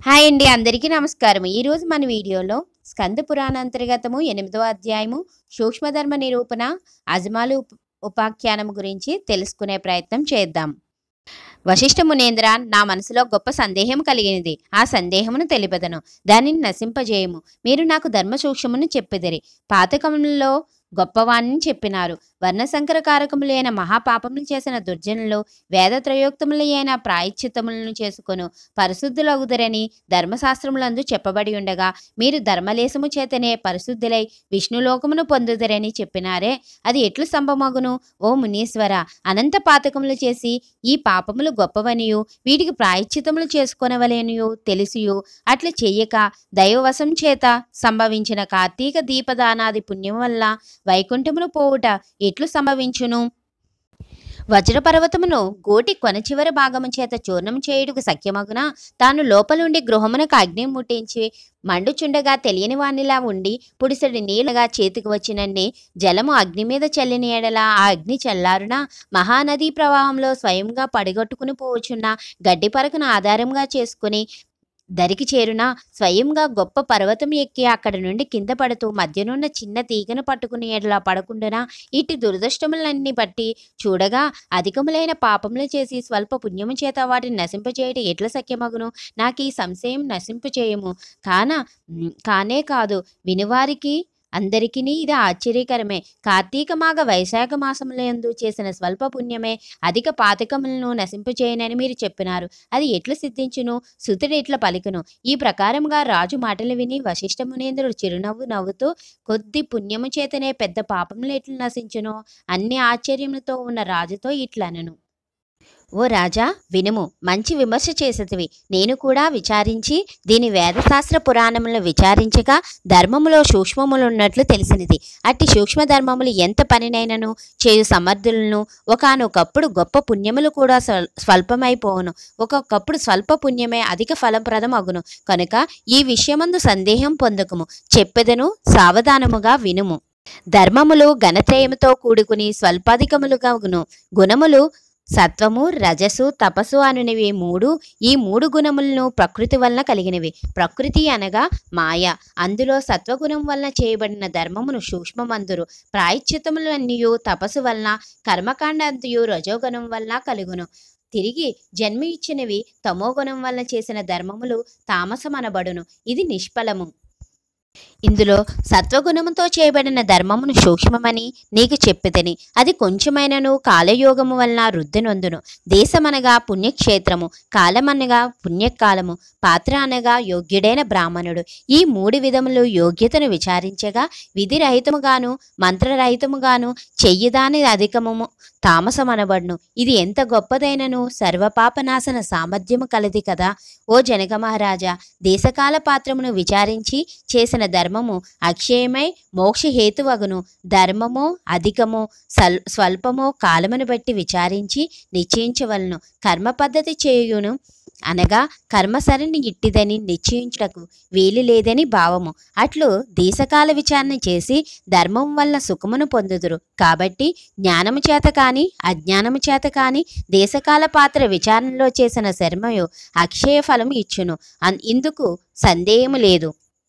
hi అండి అందరికీ నమస్కారం ఈరోజు మన వీడియోలో స్కంద పురాణ అంతర్గతము ఎనిమిదవ అధ్యాయము సూక్ష్మధర్మ నిరూపణ అజమాలు ఉప్- ఉపాఖ్యానం గురించి తెలుసుకునే ప్రయత్నం చేద్దాం వశిష్ఠ మునేంద్ర నా మనసులో గొప్ప సందేహం కలిగినది ఆ సందేహమును తెలిపదను దానిని నశింపజేయము మీరు నాకు ధర్మ సూక్ష్మమును చెప్పిదిరి పాతకములలో గొప్పవాణ్ణి చెప్పినారు వర్ణసంకర కారకములైన మహాపాపములు చేసిన దుర్జనులు వేద త్రయోక్తములైన ప్రాయశ్చిత్తములను చేసుకొను పరిశుద్ధులగుదరని ధర్మశాస్త్రములందు చెప్పబడి ఉండగా మీరు ధర్మలేశము చేతనే పరిశుద్ధులై విష్ణులోకమును పొందుదరని చెప్పినారే అది ఎట్లు సంభవమగును ఓ మునీశ్వర అనంత పాతకములు చేసి ఈ పాపములు గొప్పవనియు వీటికి ప్రాయశ్చిత్తములు చేసుకొనవలెనియు తెలిసియు అట్లు చెయ్యక దైవవశం చేత సంభవించిన కార్తీక దీపదానాది పుణ్యం వల్ల వైకుంఠమును పోవుట ఎట్లు సంభవించును వజ్రపర్వతమును గోటి కొన చివరి భాగము చేత చూర్ణం చేయుటకు సఖ్యమగున తాను లోపలుండి గృహమునకు అగ్ని ముట్టించి మండుచుండగా తెలియని వానిలా ఉండి పుడిసడి నీళ్ళగా చేతికి వచ్చినన్ని జలము అగ్ని మీద చల్లిన ఎడల ఆ అగ్ని చల్లారున మహానదీ ప్రవాహంలో స్వయంగా పడిగొట్టుకుని పోవచున్న గడ్డి పరకను ఆధారంగా చేసుకుని దరికి చేరున స్వయంగా గొప్ప పర్వతం ఎక్కి అక్కడి నుండి కింద పడుతూ మధ్యనున్న చిన్న తీగను పట్టుకుని ఎడలా పడకుండానా ఇటు దురదృష్టములన్నీ బట్టి చూడగా అధికములైన పాపములు చేసి స్వల్ప పుణ్యము చేత వాటిని నశింపచేయటం ఎట్ల సఖ్యమగును నాకు ఈ సంశయం నశింపచేయము కాన మ్, కానే కాదు వినివారికి అందరికీ ఇది ఆశ్చర్యకరమే కార్తీక మాఘ వైశాఖ మాసములందు చేసిన స్వల్ప పుణ్యమే అధిక పాతకములను నశింపచేయనని మీరు చెప్పినారు అది ఎట్లు సిద్ధించును సుతుడు ఎట్ల పలికును ఈ ప్రకారముగా రాజు మాటలు విని వశిష్ఠ మునేంద్రుడు చిరునవ్వు నవ్వుతూ కొద్ది పుణ్యము చేతనే పెద్ద పాపములు ఎట్లు నశించును అన్ని ఆశ్చర్యములతో ఉన్న రాజుతో ఇట్లనను ఓ రాజా వినుము మంచి విమర్శ చేసేటివి నేను కూడా విచారించి దీని వేదశాస్త్ర పురాణములను విచారించగా ధర్మములో సూక్ష్మములు ఉన్నట్లు తెలిసినది అట్టి సూక్ష్మ ధర్మములు ఎంత పనినైనను చేయు సమర్థులను ఒకానొకప్పుడు గొప్ప పుణ్యములు కూడా స్వల్- స్వల్పమైపోవును ఒక్కొక్కప్పుడు స్వల్ప పుణ్యమే అధిక ఫలప్రదం అగును కనుక ఈ విషయమందు సందేహం పొందకము చెప్పెదను సావధానముగా వినుము ధర్మములు ఘనత్రయముతో కూడుకుని స్వల్పాధికములుగాగును గుణములు సత్వము రజసు తపస్సు అనునివి మూడు ఈ మూడు గుణములను ప్రకృతి వలన కలిగినవి ప్రకృతి అనగా మాయ అందులో సత్వగుణం వలన చేయబడిన ధర్మమును సూక్ష్మమందురు ప్రాయశ్చిత్తములన్నీయు తపస్సు వలన కర్మకాండ అంతయు రజోగుణం వలన కలుగును తిరిగి జన్మ ఇచ్చినవి తమోగుణం వలన చేసిన ధర్మములు తామసమనబడును ఇది నిష్ఫలము ఇందులో సత్వగుణముతో చేయబడిన ధర్మమును సూక్ష్మమని నీకు చెప్పితని అది కొంచెమైనను కాలయోగము వలన వృద్ధినొందును దేశమనగా పుణ్యక్షేత్రము కాలమనగా పుణ్యకాలము పాత్ర అనగా యోగ్యుడైన బ్రాహ్మణుడు ఈ మూడు విధములు యోగ్యతను విచారించగా విధిరహితముగాను మంత్రరహితముగాను చెయ్యదాని అధికము తామసమనబడును ఇది ఎంత గొప్పదైనను సర్వపాపనాశన సామర్థ్యము కలది కదా ఓ జనక మహారాజా దేశకాల పాత్రమును విచారించి చేసిన ధర్మము అక్షయమై మోక్ష హేతువగును ధర్మమో అధికమో సల్ స్వల్పమో కాలమును బట్టి విచారించి నిశ్చయించవలను కర్మ పద్ధతి చేయును అనగా కర్మసరిని ఇట్టిదని నిశ్చయించుటకు వీలు లేదని భావము అట్లు దేశకాల విచారణ చేసి ధర్మం వల్ల సుఖమును పొందుదురు కాబట్టి జ్ఞానము చేత కాని అజ్ఞానము చేత కాని దేశకాల పాత్ర విచారణలో చేసిన శర్మయు అక్షయ ఫలము ఇచ్చును అన్- ఇందుకు సందేహము లేదు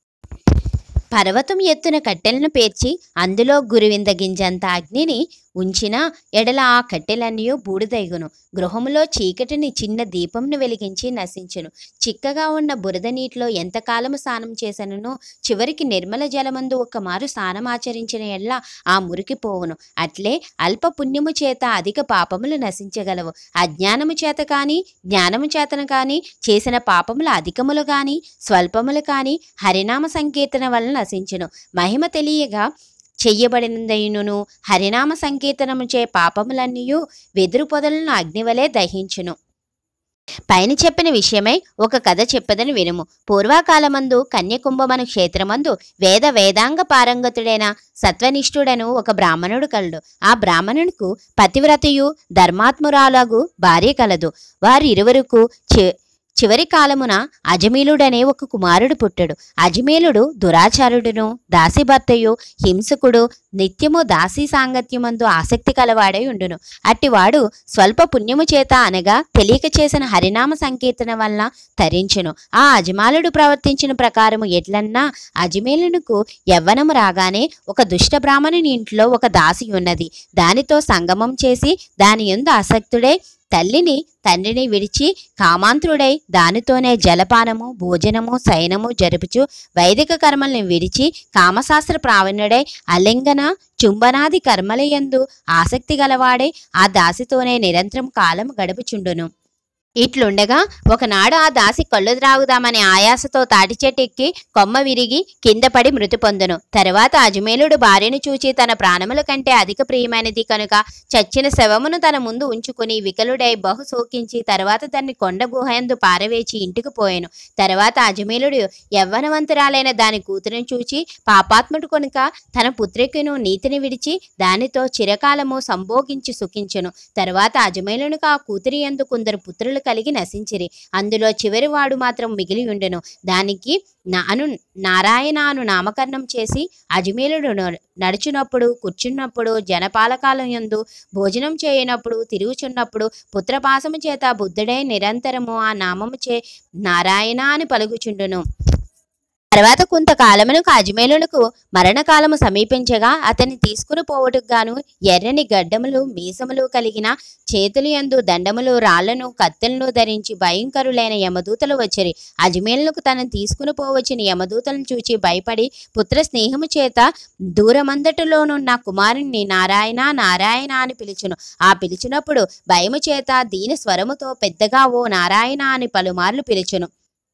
పర్వతం ఎత్తున కట్టెలను పేర్చి అందులో గురువింద గింజంత అగ్నిని ఉంచిన ఎడల ఆ కట్టెలన్నీ బూడిదైగును గృహములో చీకటిని చిన్న దీపంను వెలిగించి నశించును చిక్కగా ఉన్న బురద నీటిలో ఎంతకాలము స్నానం చేసనునో చివరికి నిర్మల జలమందు ఒక్క మారు స్నానం ఆచరించిన ఎడల ఆ మురికి పోవును అట్లే అల్ప పుణ్యము చేత అధిక పాపములు నశించగలవు అజ్ఞానము చేత కానీ జ్ఞానము చేతన కానీ చేసిన పాపములు అధికములు కానీ స్వల్పములు కానీ హరినామ సంకీర్తన వలన నశించును మహిమ తెలియగా చెయ్యబడినదైనను హరినామ సంకీర్తనము చే పాపములన్నీయు వెదురు పొదలను అగ్నివలే దహించును పైన చెప్పిన విషయమై ఒక కథ చెప్పదని వినుము పూర్వకాలమందు కన్యకుంభమను క్షేత్రమందు వేద వేదాంగ పారంగతుడైన సత్వనిష్ఠుడను ఒక బ్రాహ్మణుడు కలడు ఆ బ్రాహ్మణునికి పతివ్రతయు ధర్మాత్మురాలగు భార్య కలదు వారిరువురకు చి చివరి కాలమున అజమీలుడనే ఒక కుమారుడు పుట్టడు అజమీలుడు దురాచారుడును దాసిభర్తయు హింసకుడు నిత్యము దాసీ సాంగత్యమందు ఆసక్తి కలవాడై ఉండును అట్టివాడు స్వల్ప పుణ్యము చేత అనగా తెలియక చేసిన హరినామ సంకీర్తన వలన తరించును ఆ అజమాలుడు ప్రవర్తించిన ప్రకారము ఎట్లన్నా అజమేలునకు యవ్వనము రాగానే ఒక దుష్ట బ్రాహ్మణుని ఇంట్లో ఒక దాసి ఉన్నది దానితో సంగమం చేసి దాని యందు ఆసక్తుడై తల్లిని తండ్రిని విడిచి కామాంతుడై దానితోనే జలపానము భోజనము శయనము జరుపుచు వైదిక కర్మల్ని విడిచి కామశాస్త్ర ప్రావీణ్యుడై అలింగన చుంబనాది కర్మలయందు ఆసక్తి గలవాడై ఆ దాసితోనే నిరంతరం కాలం గడుపుచుండును ఇట్లుండగా ఒకనాడు ఆ దాసి కళ్ళు త్రాగుదామని ఆయాసతో తాటి చెట్టు ఎక్కి కొమ్మ విరిగి కింద పడి మృతి పొందును తర్వాత అజమేలుడు భార్యను చూచి తన ప్రాణముల కంటే అధిక ప్రియమైనది కనుక చచ్చిన శవమును తన ముందు ఉంచుకుని వికలుడై బహు శోకించి తర్వాత దాన్ని కొండ గుహయందు పారవేచి ఇంటికి పోయాను తర్వాత అజమేలుడు యవ్వనవంతురాలైన దాని కూతురును చూచి పాపాత్ముడు కనుక తన పుత్రికను నీతిని విడిచి దానితో చిరకాలము సంభోగించి సుఖించెను తర్వాత అజమేలునికి ఆ కూతురి యందు కొందరు పుత్రులు కలిగి నశించిరి అందులో చివరి వాడు మాత్రం మిగిలి ఉండెను దానికి నాను నారాయణాను నామకరణం చేసి అజమేలుడు న- నడుచునప్పుడు కూర్చున్నప్పుడు జనపాలకాలం యందు భోజనం చేయనప్పుడు తిరుగుచున్నప్పుడు పుత్రపాసము చేత బుద్ధుడై నిరంతరము ఆ నామము చే నారాయణ అని పలుకుచుండును తర్వాత కొంతకాలమునకు అజ్మేలునకు మరణకాలము సమీపించగా అతన్ని తీసుకుని పోవటకు గాను ఎర్రని గడ్డములు మీసములు కలిగిన చేతులు యందు దండములు రాళ్లను కత్తెలను ధరించి భయంకరులైన యమదూతలు వచ్చిరి అజ్మేలునకు తనను తీసుకుని పోవచ్చిన యమదూతలను చూచి భయపడి పుత్ర స్నేహము చేత దూరమందటిలోనున్న కుమారుణ్ణి నారాయణ నారాయణ అని పిలుచును ఆ పిలిచినప్పుడు భయము చేత దీని స్వరముతో పెద్దగా ఓ నారాయణ అని పలుమార్లు పిలుచును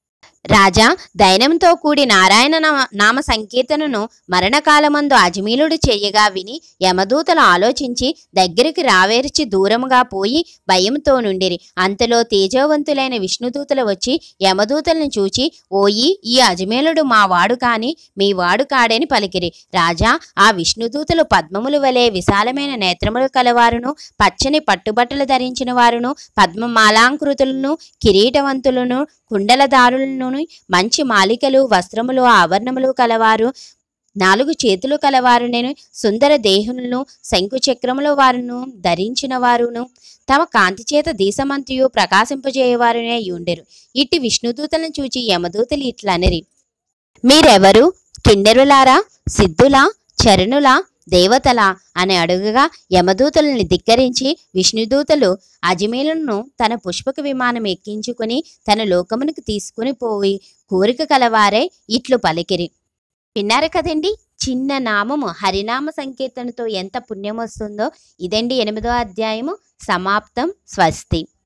రాజా దైనంతో కూడి నారాయణ నామ- నామ సంకీర్తనను మరణకాలమందు అజమీలుడు చెయ్యగా విని యమదూతలు ఆలోచించి దగ్గరికి రావేర్చి దూరముగా పోయి భయంతో నుండిరి అంతలో తేజోవంతులైన విష్ణుదూతలు వచ్చి యమదూతలను చూచి ఓయి ఈ అజమేలుడు మా వాడు కాని మీ వాడు కాడని పలికిరి రాజా ఆ విష్ణుదూతలు పద్మములు వలె విశాలమైన నేత్రములు కలవారును పచ్చని పట్టుబట్టలు ధరించిన వారును పద్మమాలాంకృతులను కిరీటవంతులను కుండలదారులను మంచి మాలికలు వస్త్రములు ఆభరణములు కలవారు నాలుగు చేతులు కలవారు నేను సుందర దేహులను శంకుచక్రముల వారును ధరించిన వారును తమ కాంతి చేత దేశమంతయు ప్రకాశింపజేయవారునే ఉండెరు ఇట్టి విష్ణుదూతలను చూచి యమదూతలు ఇట్లనరి మీరెవరు కిన్నెరులారా సిద్ధులా చరణులా దేవతలా అని అడుగగా యమదూతలను ధిక్కరించి విష్ణుదూతలు అజమేలును తన పుష్పక విమానం ఎక్కించుకుని తన లోకమునికి తీసుకుని పోయి కోరిక కలవారే ఇట్లు పలికిరి విన్నారు కదండి చిన్న నామము హరినామ సంకీర్తనతో ఎంత పుణ్యం వస్తుందో ఇదండి ఎనిమిదో అధ్యాయము సమాప్తం స్వస్తి